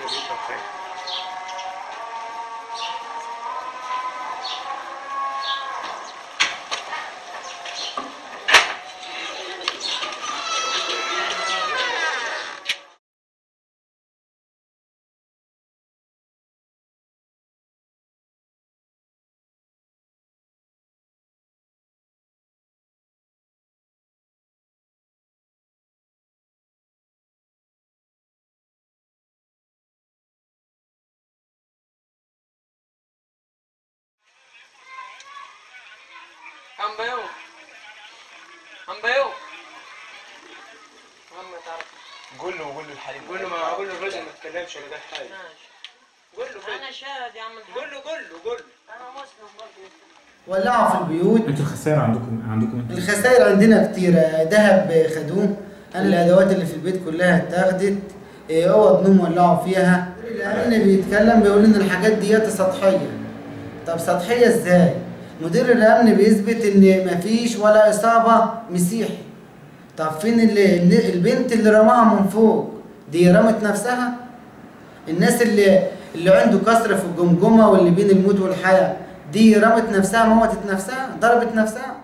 بيتها خير عم بيو عم بيو عم تعرف قول له قول له الحليب قول له ما قول له الراجل ما تتكلمش ولا قال حاجه ماشي قول له كده. انا شاهد يا عم الحاج قول له قول له قول له انا مسلم برضه ولعوا في البيوت انتوا الخسائر عندكم عندكم انتوا الخسائر عندنا كتيرة ذهب خدوه أنا الأدوات اللي في البيت كلها اتاخدت إيه، أوض نوم ولعوا فيها الأمن بيتكلم بيقول إن الحاجات ديت سطحية طب سطحية إزاي؟ مدير الأمن بيثبت إن مفيش ولا إصابة مسيحي طب فين اللي البنت اللي رماها من فوق دي رمت نفسها؟ الناس اللي اللي عنده كسر في الجمجمة واللي بين الموت والحياة دي رمت نفسها موتت نفسها ضربت نفسها